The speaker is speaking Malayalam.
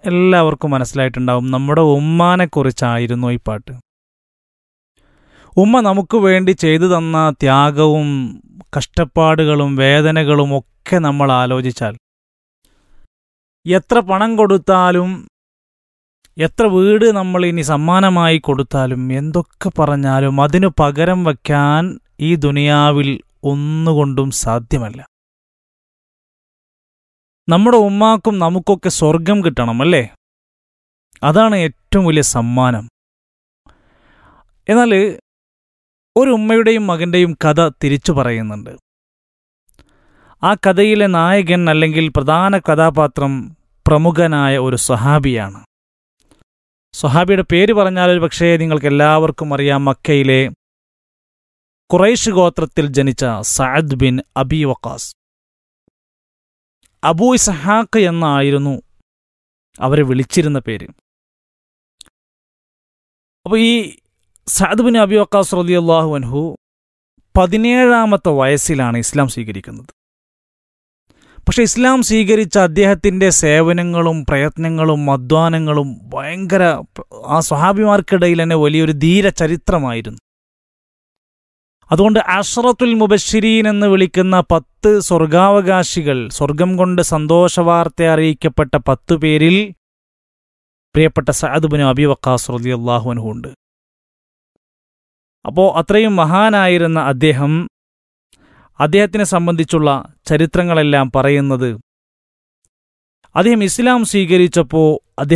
എല്ലാവർക്കും മനസ്സിലായിട്ടുണ്ടാവും നമ്മുടെ ഉമ്മാനെക്കുറിച്ചായിരുന്നു ഈ പാട്ട് ഉമ്മ നമുക്ക് വേണ്ടി ചെയ്തു തന്ന ത്യാഗവും കഷ്ടപ്പാടുകളും വേദനകളും ഒക്കെ നമ്മൾ ആലോചിച്ചാൽ എത്ര പണം കൊടുത്താലും എത്ര വീട് നമ്മൾ ഇനി സമ്മാനമായി കൊടുത്താലും എന്തൊക്കെ പറഞ്ഞാലും അതിനു പകരം വയ്ക്കാൻ ഈ ദുനിയാവിൽ ഒന്നുകൊണ്ടും സാധ്യമല്ല നമ്മുടെ ഉമ്മാക്കും നമുക്കൊക്കെ സ്വർഗം കിട്ടണം അല്ലേ അതാണ് ഏറ്റവും വലിയ സമ്മാനം എന്നാൽ ഒരു ഉമ്മയുടെയും മകൻ്റെയും കഥ തിരിച്ചു പറയുന്നുണ്ട് ആ കഥയിലെ നായകൻ അല്ലെങ്കിൽ പ്രധാന കഥാപാത്രം പ്രമുഖനായ ഒരു സ്വഹാബിയാണ് സ്വഹാബിയുടെ പേര് പറഞ്ഞാൽ ഒരു പക്ഷേ നിങ്ങൾക്ക് എല്ലാവർക്കും അറിയാം മക്കയിലെ ഖുറൈഷ് ഗോത്രത്തിൽ ജനിച്ച Saad bin Abi Waqqas Abu Ishaq എന്നായിരുന്നു അവരെ വിളിച്ചിരുന്ന പേര് അപ്പോൾ ഈ സഅദ് ബിൻ അബി വക്കാസ് റളിയല്ലാഹു അൻഹു പതിനേഴാമത്തെ വയസ്സിലാണ് ഇസ്ലാം സ്വീകരിക്കുന്നത് പക്ഷെ ഇസ്ലാം സ്വീകരിച്ച അദ്ദേഹത്തിൻ്റെ സേവനങ്ങളും പ്രയത്നങ്ങളും അധ്വാനങ്ങളും ഭയങ്കര ആ സ്വഹാബിമാർക്കിടയിൽ തന്നെ വലിയൊരു ധീര ചരിത്രമായിരുന്നു അതുകൊണ്ട് അഷ്റത്തുൽ മുബഷിരീൻ എന്ന് വിളിക്കുന്ന പത്ത് സ്വർഗാവകാശികൾ സ്വർഗം കൊണ്ട് സന്തോഷവാർത്ത അറിയിക്കപ്പെട്ട പത്തു പേരിൽ പ്രിയപ്പെട്ട സഅദ് ബിൻ അബി വക്കാസ് റളിയല്ലാഹു അൻഹു ഉണ്ട് അപ്പോൾ അത്രയും മഹാനായിരുന്ന അദ്ദേഹം അദ്ദേഹത്തിനെ സംബന്ധിച്ചുള്ള ചരിത്രങ്ങളെല്ലാം പറയുന്നത് അദ്ദേഹം ഇസ്ലാം സ്വീകരിച്ചപ്പോൾ അദ്ദേഹം